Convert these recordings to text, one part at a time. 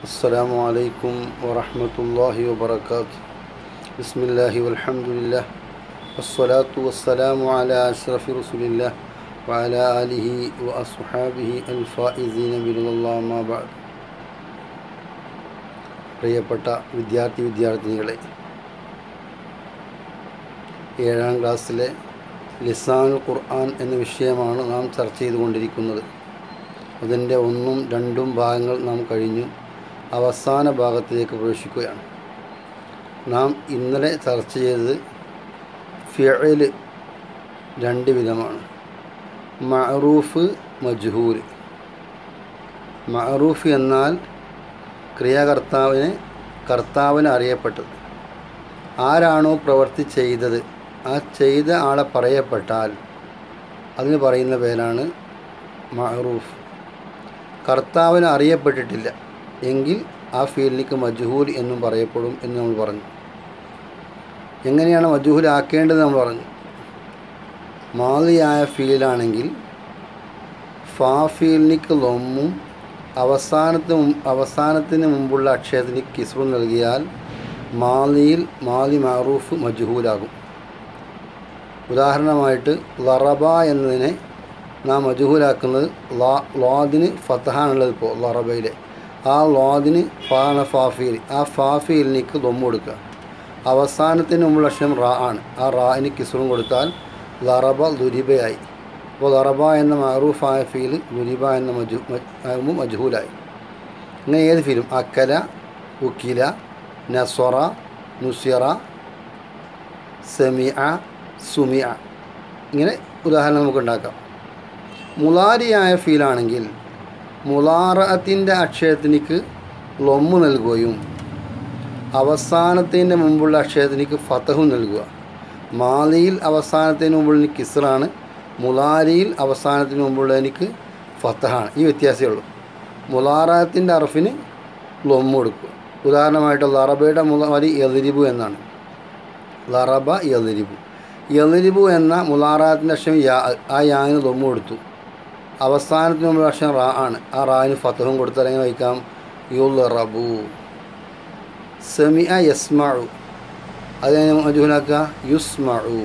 السلام عليكم ورحمة الله وبركاته بسم الله والحمد لله والصلاة والسلام على أشرف رسول الله وعلى آله وأصحابه الفائزين برضا الله ما بعد പ്രിയപ്പെട്ട വിദ്യാർത്ഥി വിദ്യാർത്ഥിനികളെ ഏഴാം ക്ലാസ്സിലെ ലിസാനുൽ ഖുർആൻ എന്ന വിഷയമാണ് നാം ചർച്ച ചെയ്തുകൊണ്ടിരിക്കുന്നത് അതിൻ്റെ ഒന്നും രണ്ടും ഭാഗങ്ങൾ നാം കഴിഞ്ഞു അവസാന ഭാഗത്തിലേക്ക് പ്രവേശിക്കുകയാണ് നാം ഇന്നലെ ചർച്ച ചെയ്തത് ഫിയൽ രണ്ട് വിധമാണ് മഅറൂഫ് മജ്ഹൂൽ മഅറൂഫ് എന്നാൽ ക്രിയാകർത്താവിനെ കർത്താവിന് അറിയപ്പെട്ടത് ആരാണോ പ്രവൃത്തി ചെയ്തത് ആ ചെയ്ത ആളെ പറയപ്പെട്ടാൽ അതിന് പറയുന്ന പേരാണ് മഅറൂഫ് കർത്താവിന് അറിയപ്പെട്ടിട്ടില്ല എങ്കിൽ ആ ഫീൽഡിലേക്ക് മജ്ഹൂൽ എന്നും പറയപ്പെടും എന്ന് നമ്മൾ പറഞ്ഞു എങ്ങനെയാണ് മജ്ഹൂൽ ആക്കേണ്ടത് നമ്മൾ പറഞ്ഞു മാലിയായ ഫീലാണെങ്കിൽ ഫാ ഫീലിനിക്ക് ലൊമ്മും അവസാനത്തിന് മുമ്പ് അവസാനത്തിന് മുമ്പുള്ള അക്ഷരത്തിന് കിസ്റും നൽകിയാൽ മാലിയിൽ മാലി മാറൂഫ് മജ്ഹൂലാകും ഉദാഹരണമായിട്ട് ലറബ എന്നതിനെ നാം മജുഹൂലാക്കുന്നത് ലാ ലാദിന് ഫത്തഹാണുള്ളത് ഇപ്പോൾ ലറബയിലെ ആ ലാദിന് ഫാന ഫാഫീൽ ആ ഫാഫീലിനിക്ക് ദൊമ്മ് കൊടുക്കുക അവസാനത്തിന് മുമ്പുള്ള അക്ഷരം റാ ആണ് ആ റായിന് കിസുറും കൊടുത്താൽ ലറബ ദുരിബയായി അപ്പോൾ ലറബ എന്ന മറൂഫായ ഫീൽ ദുരിബ എന്ന മജു ആകുമ്പോൾ മജ്ഹൂലായി ഇങ്ങനെ ഏത് ഫീലും അക്കല ഉക്കില നസ്വറ നുസിറ സെമിഅ സുമിഅ ഇങ്ങനെ ഉദാഹരണം നമുക്ക് ഉണ്ടാക്കാം മുലാരിയായ ഫീലാണെങ്കിൽ മുലാറത്തിൻ്റെ അക്ഷരത്തിനിക്ക് ലൊമ്മ് നൽകുകയും അവസാനത്തിൻ്റെ മുമ്പുള്ള അക്ഷരത്തിനിക്ക് ഫതഹും നൽകുക മാലിയിൽ അവസാനത്തിന് മുമ്പുള്ള കിസ്റാണ് മുലാരിയിൽ അവസാനത്തിന് മുമ്പുള്ളതിനിക്ക് ഫത്തഹാണ് ഈ വ്യത്യാസമേ ഉള്ളൂ മുലാറത്തിൻ്റെ അറഫിന് ലൊമ്മ് കൊടുക്കുക ഉദാഹരണമായിട്ട് ലറബയുടെ മുലാരി യതിരിബു എന്നാണ് ലറബ യതിരിബു യതിരിബു എന്ന മുലാറാത്തിൻ്റെ അക്ഷരം യാ ആ യാന് ലൊമ്മ് കൊടുത്തു അവസാനത്തിന് മുമ്പ് അക്ഷരം റാ ആണ് ആ റായിന് ഫത്തഹും കൊടുത്താൽ എങ്ങനെ വായിക്കാം യുൽ റബു സെമിഅ യസ്മഉ അതിനെ മജുഹലാക്കുക യുസ്മഉ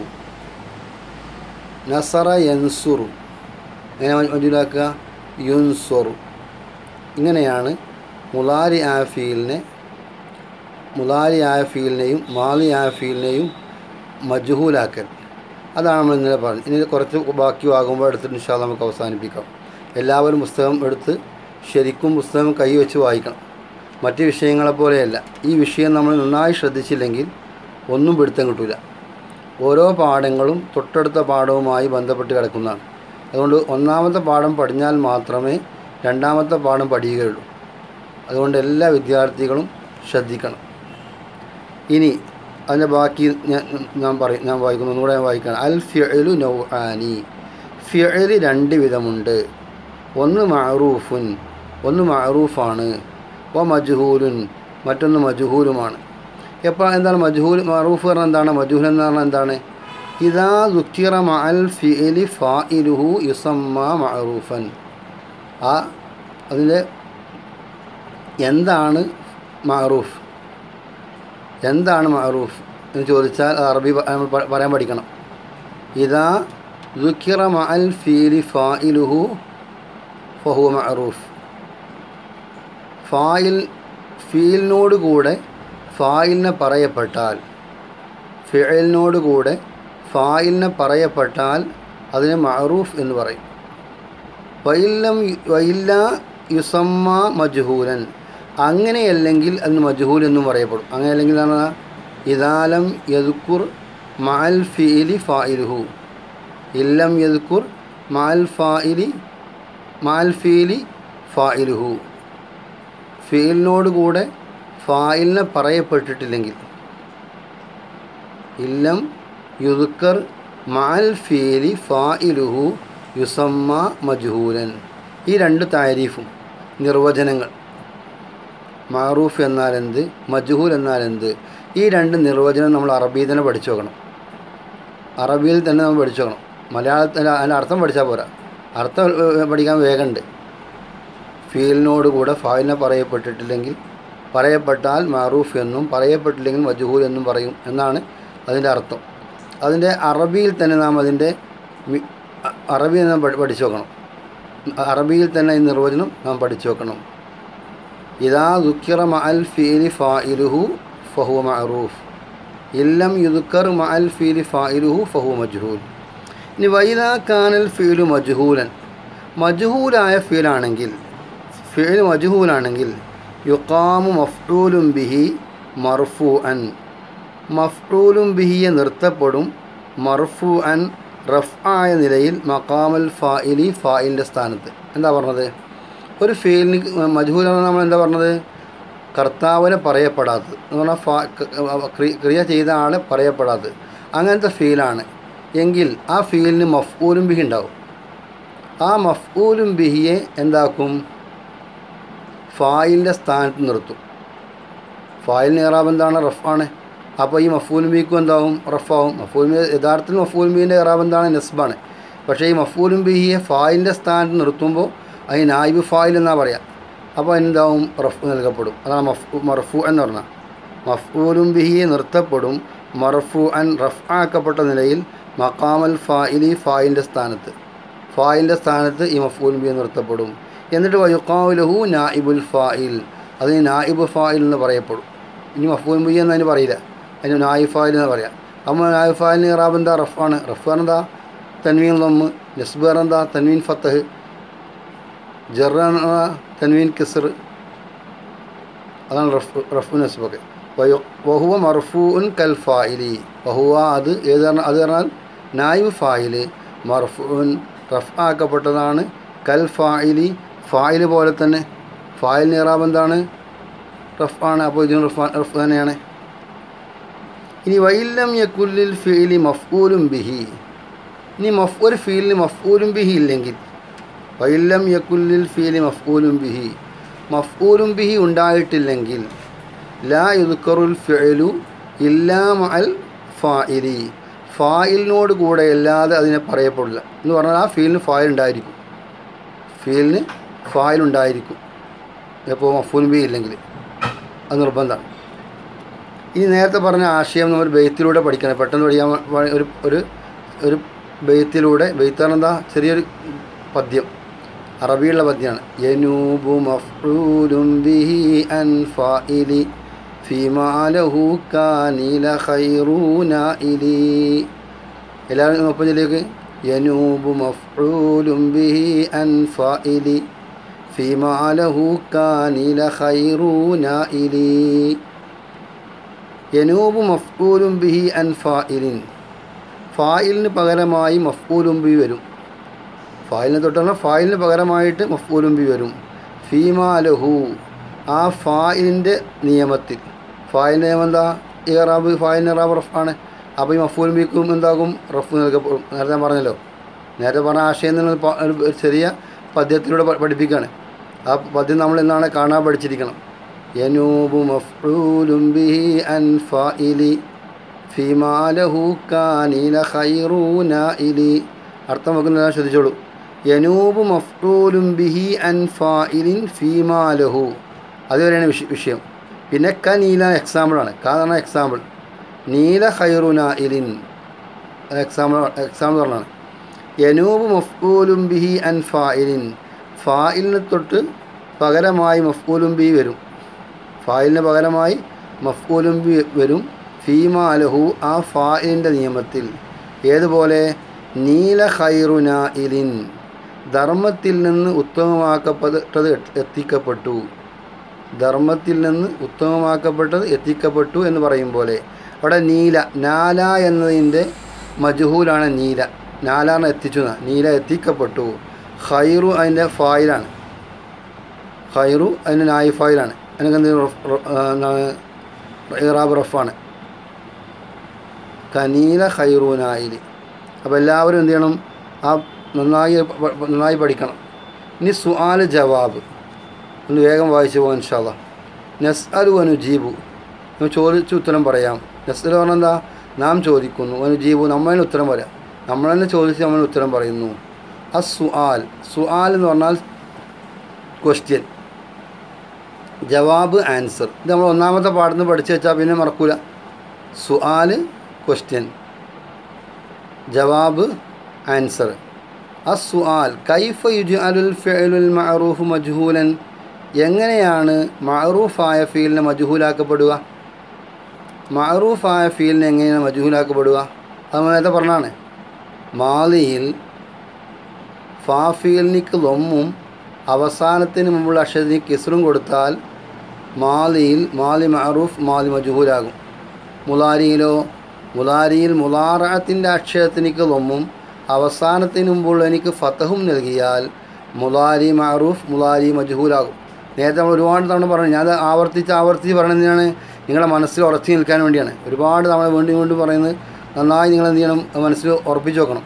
നസറ യൻസുറു എങ്ങനെ മജുഹലാക്കുക യുൻസുറു ഇങ്ങനെയാണ് മുലാരി ആയ ഫീലിനെ മുലാരി ആയ ഫീലിനെയും മാലി ആയ ഫീലിനെയും മജ്ഹൂലാക്കൽ അതാണ് നമ്മൾ ഇന്നലെ പറഞ്ഞത് ഇനി കുറച്ച് ബാക്കി ആകുമ്പോൾ എടുത്തിട്ട് ഇൻഷാല് നമുക്ക് അവസാനിപ്പിക്കാം എല്ലാവരും പുസ്തകം എടുത്ത് ശരിക്കും പുസ്തകം കൈവച്ച് വായിക്കണം മറ്റ് വിഷയങ്ങളെ പോലെയല്ല ഈ വിഷയം നമ്മൾ നന്നായി ശ്രദ്ധിച്ചില്ലെങ്കിൽ ഒന്നും പിടുത്തം കിട്ടില്ല ഓരോ പാഠങ്ങളും തൊട്ടടുത്ത പാഠവുമായി ബന്ധപ്പെട്ട് കിടക്കുന്നതാണ് അതുകൊണ്ട് ഒന്നാമത്തെ പാഠം പഠിഞ്ഞാൽ മാത്രമേ രണ്ടാമത്തെ പാഠം പഠിക്കുകയുള്ളൂ അതുകൊണ്ട് എല്ലാ വിദ്യാർത്ഥികളും ശ്രദ്ധിക്കണം ഇനി അതിൻ്റെ ബാക്കി ഞാൻ ഞാൻ പറയും ഞാൻ വായിക്കുന്നു ഒന്നുകൂടെ ഞാൻ വായിക്കണം അൽ ഫിഅലു നൗആനി ഫിഅല് രണ്ട് വിധമുണ്ട് ഒന്ന് മഅറൂഫുൻ ഒന്ന് മഅറൂഫാണ് വ മജ്ഹൂലുൻ മറ്റൊന്ന് മജ്ഹൂലുമാണ് എപ്പോൾ എന്താണ് മജ്ഹൂൽ മഅറൂഫ് പറഞ്ഞാൽ എന്താണ് മജ്ഹൂൽ എന്ന് പറഞ്ഞാൽ എന്താണ് ഇതാ ദുഃഖിറ മഅൽ ഫിഅലി ഫാഇലുഹു യുസമ്മ മഅറൂഫൻ ആ അതിൻ്റെ എന്താണ് മഅറൂഫ് എന്താണ് മഅറൂഫ് എന്ന് ചോദിച്ചാൽ അത് അറബി നമ്മൾ പറയാൻ പഠിക്കണം ഇതാ ദുഃഖിറ മഅൽ ഫീലി ഫായിലുഹു ഫഹു മഅറൂഫ് ഫായിൽ ഫീലിനോട് കൂടെ ഫായിലിനെ പറയപ്പെട്ടാൽ ഫിയലിനോട് കൂടെ ഫായിലിനെ പറയപ്പെട്ടാൽ അതിന് മഅറൂഫ് എന്ന് പറയും വൈല്ലം വൈല്ല യുസമ്മ മജ്ഹൂലൻ അങ്ങനെയല്ലെങ്കിൽ അതിന് മജ്ഹൂൽ എന്നും പറയപ്പെടും അങ്ങനെയല്ലെങ്കിൽ എന്താണ് ഇദാലം യദുക്കുർ മാൽ ഫീലി ഫായിലുഹു ഇല്ലം യദുക്കുർ മാൽ ഫായിലി മാൽ ഫീലി ഫായിലുഹു ഫീലിനോട് കൂടെ ഫായിലിനെ പറയപ്പെട്ടിട്ടില്ലെങ്കിൽ ഇല്ലം യുദുക്കർ മാൽ ഫീലി ഫായിലുഹു യുസമ്മ മജ്ഹൂലൻ ഈ രണ്ട് താരീഫും നിർവചനങ്ങൾ മാറൂഫ് എന്നാൽ എന്ത് മജ്ഹൂൽ എന്നാൽ എന്ത് ഈ രണ്ട് നിർവചനം നമ്മൾ അറബിയിൽ തന്നെ പഠിച്ചു നോക്കണം അറബിയിൽ തന്നെ നമ്മൾ പഠിച്ചു നോക്കണം മലയാളത്തിൽ അതിൻ്റെ അർത്ഥം പഠിച്ചാൽ പോരാ അർത്ഥം ഏ, പഠിക്കാൻ വേഗമുണ്ട് ഫീലിനോട് കൂടെ ഫായിലിനെ പറയപ്പെട്ടിട്ടില്ലെങ്കിൽ പറയപ്പെട്ടാൽ മാറൂഫ് എന്നും പറയപ്പെട്ടില്ലെങ്കിൽ മജുഹൂൽ എന്നും പറയും എന്നാണ് അതിൻ്റെ അർത്ഥം അതിൻ്റെ അറബിയിൽ തന്നെ നാം അതിൻ്റെ മി- അ- അറബി നാം പഠി- പഠിച്ചു നോക്കണം അറബിയിൽ തന്നെ ഈ നിർവചനം നാം പഠിച്ചു നോക്കണം ഇതാ ദുഃഖിറ മഅൽ ഫീലി ഫായിലുഹു ഫഹു മഅറൂഫ് ഇല്ലം യുദുക്കർ മഅൽ ഫീലി ഫായിലുഹു ഫഹു മജ്ഹൂൽ ഇനി വൈദാ കാനൽ ഫീലു മജ്ഹൂലൻ മജ്ഹൂലായ ഫീലാണെങ്കിൽ ഫീൽ മജ്ഹൂലാണെങ്കിൽ യുക്കാമു മഫ്ഊലും ബിഹി മർഫു അൻ മഫ്ഊലും ബിഹിയെ നിർത്തപ്പെടും മർഫു അൻ റഫ് ആയ നിലയിൽ മക്കാമൽ ഫായിലി ഫായിലിൻ്റെ സ്ഥാനത്ത് എന്താ പറഞ്ഞത് ഒരു ഫീലിന് മജ്ഹൂലാണ് നമ്മൾ എന്താ പറഞ്ഞത് കർത്താവിനെ പറയപ്പെടാത്തത് എന്ന് പറഞ്ഞാൽ ഫാ ക- ക്രി- ക്രിയ ചെയ്ത ആളെ പറയപ്പെടാത്തത് അങ്ങനത്തെ ഫീലാണ് എങ്കിൽ ആ ഫീലിന് മഫ്ഊലും ബിഹി ഉണ്ടാവും ആ മഫ്ഊലും ബിഹിയെ എന്താക്കും ഫായിലിൻ്റെ സ്ഥാനത്ത് നിർത്തും ഫായിലിന് ഇറാബ് എന്താണ് റഫാണ് അപ്പോൾ ഈ മഫൂൽ ബിക്കും എന്താവും റഫാവും മഫൂൽ ബി യഥാർത്ഥത്തിൽ മഫൂൽ ബീൻ്റെ ഇറാബ് എന്താണ് നെസ്ബാണ് പക്ഷേ ഈ മഫൂലും ബിഹിയെ ഫായിലിൻ്റെ സ്ഥാനത്ത് നിർത്തുമ്പോൾ അതിന് നായിബ് ഫായിൽ എന്നാ പറയാം അപ്പോൾ എന്താവും റഫ് നൽകപ്പെടും അതാണ് മഫ് മർഫു എന്ന് പറഞ്ഞാൽ മഫൂലും ബിഹിയെ നിർത്തപ്പെടും മർഫു അൻ റഫ് ആക്കപ്പെട്ട നിലയിൽ മക്കാമൽ ഫായിലി ഫായിലിൻ്റെ സ്ഥാനത്ത് ഫായിലിൻ്റെ സ്ഥാനത്ത് ഈ മഫൂൽ ബി നിർത്തപ്പെടും എന്നിട്ട് വയുക്കാവുലഹു നായിബുൽ ഫായിൽ അതിന് നായിബ് ഫായിൽ എന്ന് പറയപ്പെടും ഇനി മഫൂൽ ബി എന്ന് അതിന് പറയില്ല അതിന് നായിബ് ഫായിൽ എന്ന് പറയാം അപ്പോൾ നായിബ് ഫായിലിന് ഇറാബ് എന്താ റഫാണ് റഫ് എന്താ തൻവീൻ ലമ്മ് നസ്ബർ എന്താ തൻവീൻ ഫത്തഹ് ജർ തൻവീൻ കിസർ അതാണ് റഫ് റഫു നസ്ബൊക്കെ വഹുവ മർഫൂൻ കൽ ഫായിലി വഹുവ അത് ഏത് പറഞ്ഞാൽ അത് പറഞ്ഞാൽ നായിബ് ഫായില് മർഫൂൻ റഫ് ആക്കപ്പെട്ടതാണ് കൽ ഫായിലി ഫായില് പോലെ തന്നെ ഫായിൽ നിറാബ് എന്താണ് റഫ് ആണ് അപ്പോൾ ഇതിന് റഫ് റഫ് തന്നെയാണ് ഇനി വൈലം യക്കുല്ലിൽ ഫീലി മഫ്ഊലും ബിഹി ഇനി മഫ് ഒരു ഫീലിന് മഫ്ഊലും ബിഹി ഇല്ലെങ്കിൽ വൈലം യക്കുല്ലിൽ ഫീലി മഫ്ഊലും ബിഹി മഫ്ഊലും ബിഹി ഉണ്ടായിട്ടില്ലെങ്കിൽ ലാ യുദ്ക്കറുൽ ഫിഅലു ഇല്ലാ മഅൽ ഫായിലി ഫായിലിനോട് കൂടെ അല്ലാതെ അതിനെ പറയപ്പെടില്ല എന്ന് പറഞ്ഞാൽ ആ ഫീലിന് ഫായിൽ ഉണ്ടായിരിക്കും ഫീലിന് ഫായിൽ ഉണ്ടായിരിക്കും എപ്പോൾ മഫൂൽ ബി ഇല്ലെങ്കിൽ അത് നിർബന്ധമാണ് ഈ നേരത്തെ പറഞ്ഞ ആശയം നമ്മൾ ബെയ്ത്തിലൂടെ പഠിക്കണം പെട്ടെന്ന് പഠിക്കാൻ വ- ഒരു ഒരു ഒരു ബെയ്ത്തിലൂടെ ബെയ്ത്താണ് എന്താ ചെറിയൊരു പദ്യം അറബിയുള്ള പദ്യമാണ് യനൂബു മഫ്ഊലും ബിഹി അൻ ഫായിലി ഫിമാലഹു കാനില ഖൈറൂനായിലി എല്ലാവരും ഒപ്പം ചൊല്ലിയേക്ക് യനൂബു മഫ്ഊലും ബിഹി അൻ ഫായിലി ഫിമാലഹു കാനില ഖൈറൂനായിലി യനൂബു മഫ്ഊലും ബിഹി അൻ ഫായിലിൻ ഫായിലിന് പകരമായി മഫ്ഊലും ബി വരും ഫായിലിനെ തൊട്ടുള്ള ഫായിലിന് പകരമായിട്ട് മഫ്ഊലും ബി വരും ഫീമാലഹു ആ ഫായിലിൻ്റെ നിയമത്തിൽ ഫായിൽ നിയമം എന്താ ഇറാബ് ഫായിലിന് ഇറാബ് റഫ് ആണ് അപ്പോൾ ഈ മഫൂൽ ബിക്കും എന്താകും റഫ് നൽകപ്പെടും നേരത്തെ ഞാൻ പറഞ്ഞല്ലോ നേരത്തെ പറഞ്ഞ ആശയം തന്നെ ഒരു പ- ഒരു ചെറിയ പദ്യത്തിലൂടെ പ- പഠിപ്പിക്കുകയാണ് ആ പദ്യം നമ്മൾ എന്നാണ് കാണാൻ പഠിച്ചിരിക്കണം യനൂബു മഫ്ഊലും ബിഹി അൻ ഫായിലി ഫിമാലഹു കാനില ഖൈറൂനായിലി അർത്ഥം വെക്കുന്നത് ശ്രദ്ധിച്ചോളൂ യനൂബു മഫ്ഊലും ബിഹി അൻ ഫായിലിൻ ഫീമാലഹു അതുവരെയാണ് വിഷ വിഷയം പിന്നെ ക നീല എക്സാമ്പിളാണ് ക എന്ന് പറഞ്ഞാൽ എക്സാമ്പിൾ നീല ഖൈറുനായിലിൻ എക്സാമ്പിൾ എക്സാമ്പിൾ പറഞ്ഞാണ് യനൂബ് മഫ്ഊലും ബിഹി അൻ ഫായിലിൻ ഫായിലിന് തൊട്ട് പകരമായി മഫ്ഊലും ബി വരും ഫായിലിന് പകരമായി മഫ്ഊലും ബി വരും ഫീമാലഹു ആ ഫായിലിൻ്റെ നിയമത്തിൽ ഏതുപോലെ നീല ഖൈറുനായിലിൻ ധർമ്മത്തിൽ നിന്ന് ഉത്തമമാക്കപ്പെട്ടത് എത്തിക്കപ്പെട്ടു ധർമ്മത്തിൽ നിന്ന് ഉത്തമമാക്കപ്പെട്ടത് എത്തിക്കപ്പെട്ടു എന്ന് പറയും പോലെ അവിടെ നീല നാല എന്നതിൻ്റെ മജുഹൂലാണ് നീല നാലാണ് എത്തിച്ചു എന്നാ. നീല എത്തിക്കപ്പെട്ടു ഖൈറു അതിൻ്റെ ഫായിലാണ് ഖൈറു അതിൻ്റെ നായി ഫായിലാണ് അതിനൊക്കെ എന്ത് ഇറാബ് റഫാണ് കനീല ഖൈറൂനായിൽ അപ്പോൾ എല്ലാവരും എന്ത് ചെയ്യണം ആ നന്നായി പ- പ- നന്നായി പഠിക്കണം ഇനി സുആൽ ജവാബ് ഒന്ന് വേഗം വായിച്ചു പോകാൻ ഇൻഷാല്ല നസ്അലു അനുജീബു നമ്മൾ ചോദിച്ച് ഉത്തരം പറയാം നസ്അലു പറഞ്ഞാൽ എന്താ നാം ചോദിക്കുന്നു അനുജീബു നമ്മളതിന് ഉത്തരം പറയാം നമ്മൾ തന്നെ ചോദിച്ച് നമ്മൾ ഉത്തരം പറയുന്നു ആ സുആൽ സുആൽ എന്ന് പറഞ്ഞാൽ ക്വസ്റ്റ്യൻ ജവാബ് ആൻസർ ഇത് നമ്മൾ ഒന്നാമത്തെ പാഠത്തിൽ നിന്ന് പഠിച്ചു വെച്ചാൽ പിന്നെ മറക്കൂല സുആൽ ക്വസ്റ്റ്യൻ ജവാബ് ആൻസർ അസുആൽ കൈഫ യുജ് അലുൽ ഫെലുൽ മഅറൂഫ് മജ്ഹൂലൻ എങ്ങനെയാണ് മഅറൂഫായ ഫീലിനെ മജ്ഹൂലാക്കപ്പെടുക മഅറൂഫായ ഫീലിനെ എങ്ങനെയാണ് മജ്ഹൂലാക്കപ്പെടുക അത് നമ്മൾ നേരത്തെ പറഞ്ഞാണ് മാലിയിൽ ഫാഫീലിനിക്ക് ലൊമ്മും അവസാനത്തിന് മുമ്പുള്ള അക്ഷരത്തിന് കിസ്റും കൊടുത്താൽ മാലിയിൽ മാലി മഅറൂഫ് മാലി മജ്ഹൂലാകും മുലാരിയിലോ മുലാരിയിൽ മുലാറത്തിൻ്റെ അക്ഷരത്തിനിക്ക് ലൊമ്മും അവസാനത്തിന് മുമ്പുള്ള എനിക്ക് ഫത്തഹും നൽകിയാൽ മുലാരി മഅറൂഫ് മുലാരി മജ്ഹൂലാകും നേരത്തെ നമ്മൾ ഒരുപാട് തവണ പറഞ്ഞു ഞാൻ ആവർത്തിച്ച് ആവർത്തിച്ച് പറയുന്നതിനാണ് നിങ്ങളുടെ മനസ്സിൽ ഉറച്ചു നിൽക്കാൻ വേണ്ടിയാണ് ഒരുപാട് തവണ വീണ്ടും വീണ്ടും പറയുന്നത് നന്നായി നിങ്ങൾ എന്ത് ചെയ്യണം മനസ്സിൽ ഉറപ്പിച്ച് വെക്കണം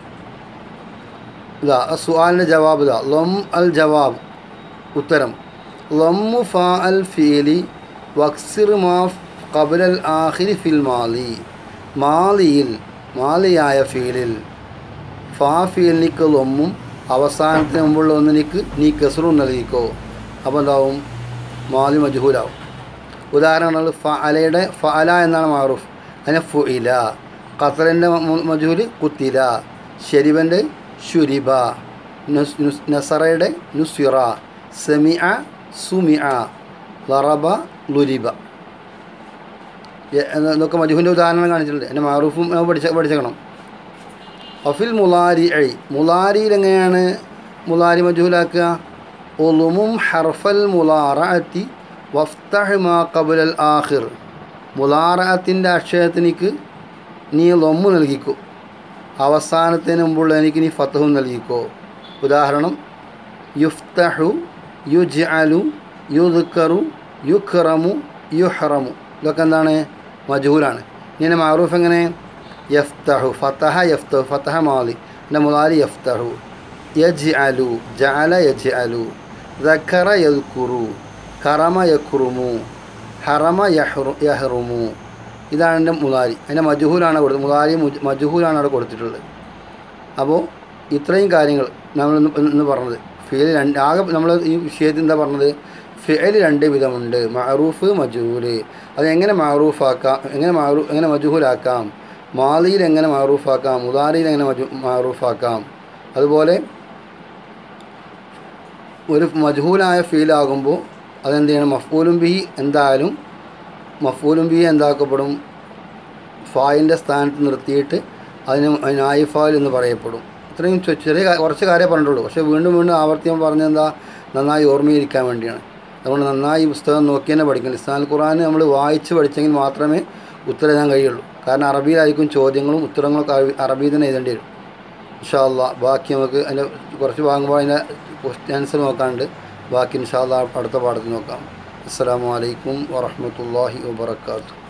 ഇതാ സുആലിൻ്റെ ജവാബ് ഇതാ ലൊം അൽ ജവാബ് ഉത്തരം ലൊമ്മു ഫാ അൽ ഫീലി വക്സിർ മാ കബുലൽ ആഹിരി ഫിൽ മാലി മാലിയിൽ മാലിയായ ഫീലിൽ ഫാ ഫീലിനിക്ക് ലൊമ്മും അവസാനത്തിന് മുമ്പുള്ള ഒന്നിനിക്ക് നീ കെസറും നൽകിക്കോ അപ്പോൾ എന്താവും മാലി മജ്ഹൂലാവും ഉദാഹരണങ്ങൾ ഫ അലയുടെ ഫ അല എന്നാണ് മാറൂഫ് അതിനെ ഫു ഇല ഖത്തറിൻ്റെ മജൂല് കുത്തില ഷെരിബൻ്റെ ഷുരിബ നുസ് നുസ് നസറയുടെ നുസിറ സെമിഅ സുമിഅ ലറബ ലുരിബ എന്നൊക്കെ മജുഹിൻ്റെ ഉദാഹരണം കാണിച്ചിട്ടുണ്ട് എൻ്റെ മാറൂഫും പഠിച്ച പഠിച്ചേക്കണം അഫിൽ മുലാരി ഐ മുലാരിയിൽ എങ്ങനെയാണ് മുലാരി മജുഹുലാക്കുക ഒലുമും ഹർഫൽ മുലാറഅത്തി വഫ്തഹ് മാ കബുലൽ ആഖിർ മുലാറഅത്തിൻ്റെ അക്ഷരത്തിനിക്ക് നീ ലൊമ്മു നൽകിക്കോ അവസാനത്തിന് മുമ്പുള്ള എനിക്ക് നീ ഫത്തഹും നൽകിക്കോ ഉദാഹരണം യുഫ്തഹു യുജ്അലു യുദ്ക്കറു യുഖ്റമു യുഹ്റമു ഇതൊക്കെ എന്താണ് മജൂലാണ് ഇങ്ങനെ മാറൂഫ് എങ്ങനെ യഫ്തഹു ഫത്തഹ യഫ്തഹു ഫത്തഹ മാലി പിന്നെ മുലാലി യഫ്തഹു യജ് അലു ജഅല യജ് അലു ദഖറ യദ്കുറു കറമ യഖ്റുമു ഹറമ യഹ്റു യഹ്റുമു ഇതാണ് എൻ്റെ മുലാരി അതിൻ്റെ മജുഹൂലാണ് കൊടുത്തത് മുലാരി മജുഹൂലാണ് അവിടെ കൊടുത്തിട്ടുള്ളത് അപ്പോൾ ഇത്രയും കാര്യങ്ങൾ നമ്മൾ ഇന്ന് ഇന്ന് പറഞ്ഞത് ഫിയൽ രണ്ട് ആകെ നമ്മൾ ഈ വിഷയത്തിൽ എന്താ പറഞ്ഞത് ഫിയൽ രണ്ട് വിധമുണ്ട് മഅറൂഫ് മജുഹൂല് അത് എങ്ങനെ മഅറൂഫാക്കാം എങ്ങനെ മഅറൂ എങ്ങനെ മജുഹൂലാക്കാം മാലിയിൽ എങ്ങനെ മഅറൂഫാക്കാം മുതാരിയിൽ എങ്ങനെ മജു മഅറൂഫാക്കാം അതുപോലെ ഒരു മജ്ഹൂലായ ഫീലാകുമ്പോൾ അതെന്ത് ചെയ്യണം മഫൂലും ബി എന്തായാലും മഫൂലും ബി എന്താക്കപ്പെടും ഫായിൻ്റെ സ്ഥാനത്ത് നിർത്തിയിട്ട് അതിന് നായിഫാൽ എന്ന് പറയപ്പെടും ഇത്രയും ചെ- ചെറിയ കാ- കുറച്ച് കാര്യം പറഞ്ഞിട്ടുള്ളൂ പക്ഷേ വീണ്ടും വീണ്ടും ആവർത്തിയാൻ പറഞ്ഞെന്താ നന്നായി ഓർമ്മയിരിക്കാൻ വേണ്ടിയാണ് അതുകൊണ്ട് നന്നായി ഈ പുസ്തകം നോക്കി തന്നെ പഠിക്കണം ഇസ്ലാൽ ഖുറാൻ നമ്മൾ വായിച്ച് പഠിച്ചെങ്കിൽ മാത്രമേ ഉത്തരം എഴുതാൻ കഴിയുള്ളൂ കാരണം അറബിയിലായിരിക്കും ചോദ്യങ്ങളും ഉത്തരങ്ങളൊക്കെ അറബി അറബിയിൽ തന്നെ എഴുതേണ്ടി വരും ഇൻഷാല്ല ബാക്കി നമുക്ക് അതിൻ്റെ കുറച്ച് വാങ്ങുമ്പോൾ അതിൻ്റെ ക്വസ്റ്റ്യൻ ആൻസർ നോക്കാണ്ട് ബാക്കി ഇൻഷാല്ല അടുത്ത പാഠത്തിൽ നോക്കാം അസ്സാം വലൈക്കും വാഹമത്തല്ലാഹി വാബർക്കാത്തു